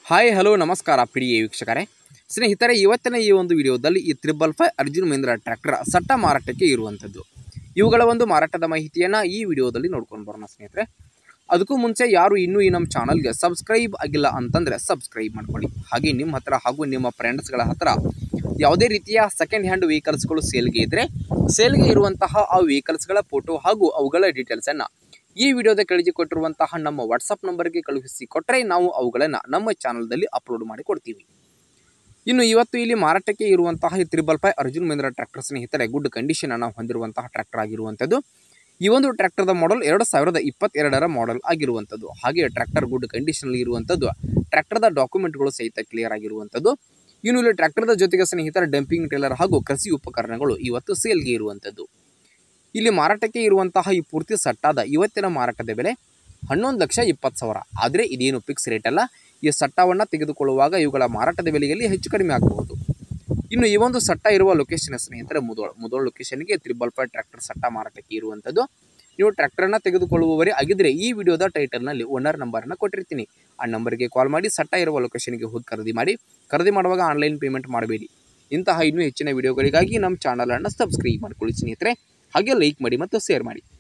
hi hello ನಮಸ್ಕಾರ ಪ್ರಿಯ ವೀಕ್ಷಕರೇ ಸ್ನೇಹಿತರೆ ಇವತ್ತಿನ ಈ ಒಂದು ವಿಡಿಯೋದಲ್ಲಿ ಈ triple five Arjun Mahindra tractor ಸಟ್ಟ ಮಾರಾಟಕ್ಕೆ ಇರುವಂಥದ್ದು ಇವುಗಳ ಒಂದು ಮಾರಾಟದ ಮಾಹಿತಿಯನ್ನು ಈ ವಿಡಿಯೋದಲ್ಲಿ ನೋಡ್ಕೊಂಡು ಬರೋಣ ಸ್ನೇಹಿತರೆ ಅದಕ್ಕೂ ಮುಂಚೆ ಯಾರು ಇನ್ನೂ ಈ ನಮ್ಮ ಚಾನಲ್ಗೆ ಸಬ್ಸ್ಕ್ರೈಬ್ ಆಗಿಲ್ಲ ಅಂತಂದರೆ ಸಬ್ಸ್ಕ್ರೈಬ್ ಮಾಡ್ಕೊಳ್ಳಿ ಹಾಗೆ ನಿಮ್ಮ ಹತ್ರ ಹಾಗೂ ನಿಮ್ಮ ಫ್ರೆಂಡ್ಸ್ಗಳ ಹತ್ರ ಯಾವುದೇ ರೀತಿಯ ಸೆಕೆಂಡ್ ಹ್ಯಾಂಡ್ ವೆಹಿಕಲ್ಸ್ಗಳು ಸೇಲ್ಗೆ ಇದ್ದರೆ ಸೇಲ್ಗೆ ಇರುವಂತಹ ಆ ವೆಹಿಕಲ್ಸ್ಗಳ ಫೋಟೋ ಹಾಗೂ ಅವುಗಳ ಡೀಟೇಲ್ಸನ್ನು ಈ ವಿಡಿಯೋದ ಕೆಳಗೆ ಕೊಟ್ಟಿರುವಂತಹ ನಮ್ಮ ವಾಟ್ಸಪ್ ನಂಬರ್ಗೆ ಕಳುಹಿಸಿ ಕೊಟ್ಟರೆ ನಾವು ಅವುಗಳನ್ನು ನಮ್ಮ ಚಾನಲ್ದಲ್ಲಿ ಅಪ್ಲೋಡ್ ಮಾಡಿ ಕೊಡ್ತೀವಿ ಇನ್ನು ಇವತ್ತು ಇಲ್ಲಿ ಮಾರಾಟಕ್ಕೆ ಇರುವಂತಹ ಈ triple five Arjun Mahindra tractor ಸ್ನೇಹಿತರೆ ಗುಡ್ ಕಂಡೀಷನ್ ಅನ್ನು ಹೊಂದಿರುವಂತಹ ಟ್ರ್ಯಾಕ್ಟರ್ ಆಗಿರುವಂಥದ್ದು ಈ ಒಂದು ಟ್ರ್ಯಾಕ್ಟರ್ದ ಮಾಡೆಲ್ ಎರಡು ಸಾವಿರದ ಇಪ್ಪತ್ತೆರಡರ ಮಾಡೆಲ್ ಆಗಿರುವಂಥದ್ದು ಹಾಗೆ ಟ್ರ್ಯಾಕ್ಟರ್ ಗುಡ್ ಕಂಡೀಷನಲ್ಲಿ ಇರುವಂಥದ್ದು ಟ್ರ್ಯಾಕ್ಟರ್ದ ಡಾಕ್ಯುಮೆಂಟ್ಗಳು ಸಹಿತ ಕ್ಲಿಯರ್ ಆಗಿರುವಂಥದ್ದು ಇನ್ನು ಇಲ್ಲಿ ಟ್ರ್ಯಾಕ್ಟರ್ದ ಜೊತೆಗೆ ಸ್ನೇಹಿತರ ಡಂಪಿಂಗ್ ಟೇಲರ್ ಹಾಗೂ ಕೃಷಿ ಉಪಕರಣಗಳು ಇವತ್ತು ಸೇಲ್ಗೆ ಇರುವಂಥದ್ದು ಇಲ್ಲಿ ಮಾರಾಟಕ್ಕೆ ಇರುವಂತಹ ಈ ಪೂರ್ತಿ ಸಟ್ಟಾದ ಇವತ್ತಿನ ಮಾರಾಟದ ಬೆಲೆ ಹನ್ನೊಂದು ಲಕ್ಷ ಇಪ್ಪತ್ತು ಸಾವಿರ ಆದರೆ ಇದೇನು ಫಿಕ್ಸ್ ರೇಟ್ ಅಲ್ಲ ಈ ಸಟ್ಟವನ್ನು ತೆಗೆದುಕೊಳ್ಳುವಾಗ ಇವುಗಳ ಮಾರಾಟದ ಬೆಲೆಯಲ್ಲಿ ಹೆಚ್ಚು ಕಡಿಮೆ ಆಗಬಹುದು ಇನ್ನು ಈ ಒಂದು ಸಟ್ಟ ಇರುವ ಲೊಕೇಶನ್ ಸ್ನೇಹಿತರೆ ಮುದೋಳ ಮುದೋಳ ಲೊಕೇಶನ್ಗೆ ತ್ರಿಬಲ್ ಫೈವ್ ಟ್ರ್ಯಾಕ್ಟರ್ ಸಟ್ಟ ಮಾರಾಟಕ್ಕೆ ಇರುವಂಥದ್ದು ನೀವು ಟ್ರ್ಯಾಕ್ಟರ್ನ ತೆಗೆದುಕೊಳ್ಳುವವರೇ ಆಗಿದ್ದರೆ ಈ ವಿಡಿಯೋದ ಟೈಟಲ್ನಲ್ಲಿ ಓನರ್ ನಂಬರನ್ನು ಕೊಟ್ಟಿರ್ತೀನಿ ಆ ನಂಬರ್ಗೆ ಕಾಲ್ ಮಾಡಿ ಸಟ್ಟ ಇರುವ ಲೊಕೇಶನ್ಗೆ ಹೋಗಿ ಖರೀದಿ ಮಾಡಿ ಖರೀದಿ ಮಾಡುವಾಗ ಆನ್ಲೈನ್ ಪೇಮೆಂಟ್ ಮಾಡಬೇಡಿ ಇಂತಹ ಇನ್ನೂ ಹೆಚ್ಚಿನ ವಿಡಿಯೋಗಳಿಗಾಗಿ ನಮ್ಮ ಚಾನಲನ್ನು ಸಬ್ಸ್ಕ್ರೈಬ್ ಮಾಡ್ಕೊಳ್ಳಿ ಸ್ನೇಹಿತರೆ ಹಾಗೆ ಲೈಕ್ ಮಾಡಿ ಮತ್ತು ಶೇರ್ ಮಾಡಿ